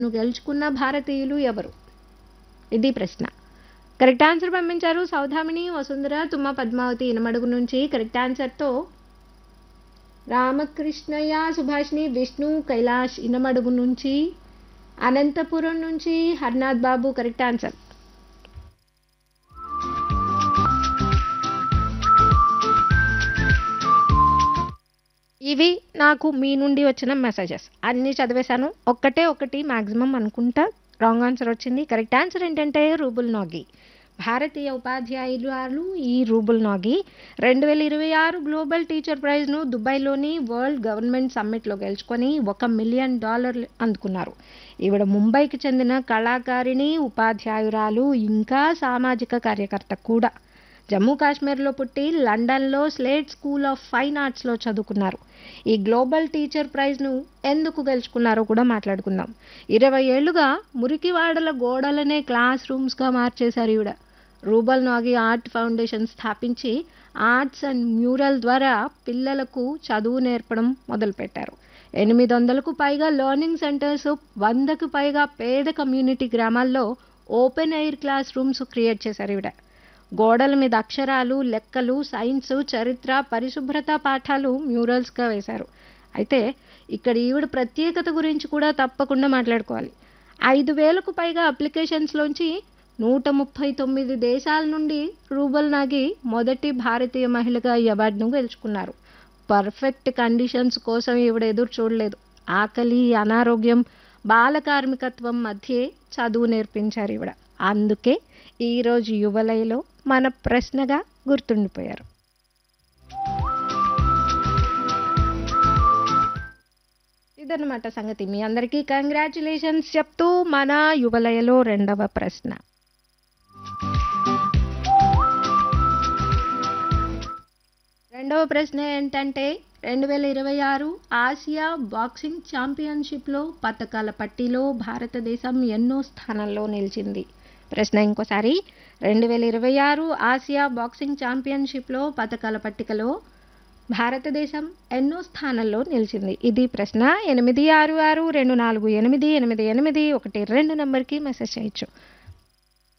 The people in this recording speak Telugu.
ను గెలుచుకున్న భారతీయులు ఎవరు ఇది ప్రశ్న కరెక్ట్ ఆన్సర్ పంపించారు సౌధామిని వసుంధర తుమ్మ పద్మావతి ఇనమడుగు నుంచి కరెక్ట్ ఆన్సర్తో రామకృష్ణయ్య సుభాష్ని విష్ణు కైలాష్ ఇనమడుగు నుంచి అనంతపురం నుంచి హర్నాథ్ బాబు కరెక్ట్ ఆన్సర్ ఇవి నాకు మీ నుండి వచ్చిన మెసేజెస్ అన్నీ చదివేశాను ఒక్కటే ఒకటి మ్యాక్సిమం అనుకుంటా రాంగ్ ఆన్సర్ వచ్చింది కరెక్ట్ ఆన్సర్ ఏంటంటే రూబుల్ నాగి భారతీయ ఉపాధ్యాయులు ఈ రూబుల్ నాగి రెండు వేల ఇరవై ఆరు గ్లోబల్ టీచర్ ప్రైజ్ను దుబాయ్లోని వరల్డ్ గవర్నమెంట్ సమ్మిట్లో గెలుచుకొని ఒక మిలియన్ డాలర్లు అందుకున్నారు ఈవిడ ముంబైకి చెందిన కళాకారిణి ఉపాధ్యాయురాలు ఇంకా సామాజిక కార్యకర్త కూడా జమ్మూ కాశ్మీర్లో పుట్టి లండన్లో స్లేట్ స్కూల్ ఆఫ్ ఫైన్ ఆర్ట్స్లో చదువుకున్నారు ఈ గ్లోబల్ టీచర్ ప్రైజ్ను ఎందుకు గెలుచుకున్నారో కూడా మాట్లాడుకుందాం ఇరవై ఏళ్లుగా మురికివాడల గోడలనే క్లాస్ రూమ్స్గా మార్చేశారు ఈవిడ రూబల్ నాగి ఆర్ట్ ఫౌండేషన్ స్థాపించి ఆర్ట్స్ అండ్ మ్యూరల్ ద్వారా పిల్లలకు చదువు నేర్పడం మొదలుపెట్టారు ఎనిమిది వందలకు పైగా లెర్నింగ్ సెంటర్స్ వందకు పైగా పేద కమ్యూనిటీ గ్రామాల్లో open air classrooms create చేశారు ఈవిడ గోడల మీద అక్షరాలు లెక్కలు సైన్స్ చరిత్ర పరిశుభ్రత పాఠాలు మ్యూరల్స్గా వేశారు అయితే ఇక్కడ ఈవిడ ప్రత్యేకత గురించి కూడా తప్పకుండా మాట్లాడుకోవాలి ఐదు వేలకు పైగా అప్లికేషన్స్లోంచి నూట ముప్పై తొమ్మిది దేశాల నుండి రూబల్ నాగి మొదటి భారతీయ మహిళగా ఈ అవార్డును గెలుచుకున్నారు పర్ఫెక్ట్ కండిషన్స్ కోసం ఈవిడ ఎదురు చూడలేదు ఆకలి అనారోగ్యం బాల కార్మికత్వం మధ్యే చదువు నేర్పించారు ఈవిడ అందుకే ఈరోజు యువలయలో మన ప్రశ్నగా గుర్తుండిపోయారు ఇదన్నమాట సంగతి మీ అందరికీ కంగ్రాచులేషన్స్ చెప్తూ మన యువలయలో రెండవ ప్రశ్న రెండవ ప్రశ్న ఏంటంటే రెండు వేల ఇరవై ఆరు ఆసియా బాక్సింగ్ ఛాంపియన్షిప్లో పథకాల పట్టీలో భారతదేశం ఎన్నో స్థానంలో నిలిచింది ప్రశ్న ఇంకోసారి రెండు వేల ఇరవై ఆరు ఆసియా బాక్సింగ్ ఛాంపియన్షిప్లో పథకాల పట్టికలో భారతదేశం ఎన్నో స్థానాల్లో నిలిచింది ఇది ప్రశ్న ఎనిమిది ఆరు ఆరు రెండు నాలుగు ఎనిమిది ఎనిమిది ఎనిమిది ఒకటి రెండు నెంబర్కి మెసేజ్ చేయొచ్చు